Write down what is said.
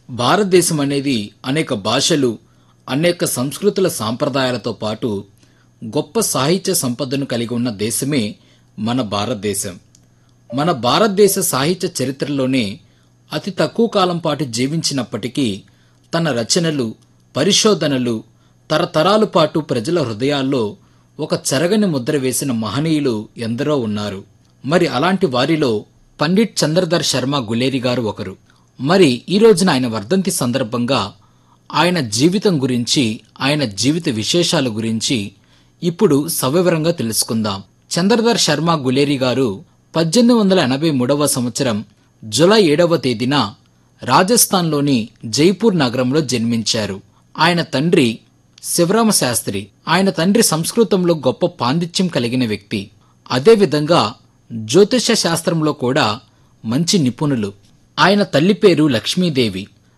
భారతదేశం అనేది అనేక భాషలు అనేక సంస్కృతుల సాంప్రదాయాలతో పాటు గొప్ప సాహిత్య సంపదను కలిగి ఉన్న దేశమే మన భారతదేశం మన భారతదేశ సాహిత్య చరిత్రలోనే అతి తక్కువ కాలం పాటు జీవించినప్పటికీ తన రచనలు పరిశోధనలు తరతరాల పాటు ప్రజల హృదయాల్లో ఒక చెరగని ముద్ర వేసిన మహనీయులు ఎందరో ఉన్నారు మరి అలాంటి వారిలో పండిట్ చంద్రధర్ శర్మ గులేరి గారు ఒకరు మరి ఈ రోజున ఆయన వర్ధంతి సందర్భంగా ఆయన జీవితం గురించి ఆయన జీవిత విశేషాల గురించి ఇప్పుడు సవివరంగా తెలుసుకుందాం చంద్రధర్ శర్మ గులేరి గారు పద్దెనిమిది వందల ఎనభై మూడవ సంవత్సరం జులై ఏడవ తేదీన రాజస్థాన్లోని జైపూర్ నగరంలో జన్మించారు ఆయన తండ్రి శివరామ శాస్త్రి ఆయన తండ్రి సంస్కృతంలో గొప్ప పాండిత్యం కలిగిన వ్యక్తి అదేవిధంగా జ్యోతిష శాస్త్రంలో కూడా మంచి నిపుణులు ఆయన తల్లి పేరు లక్ష్మీదేవి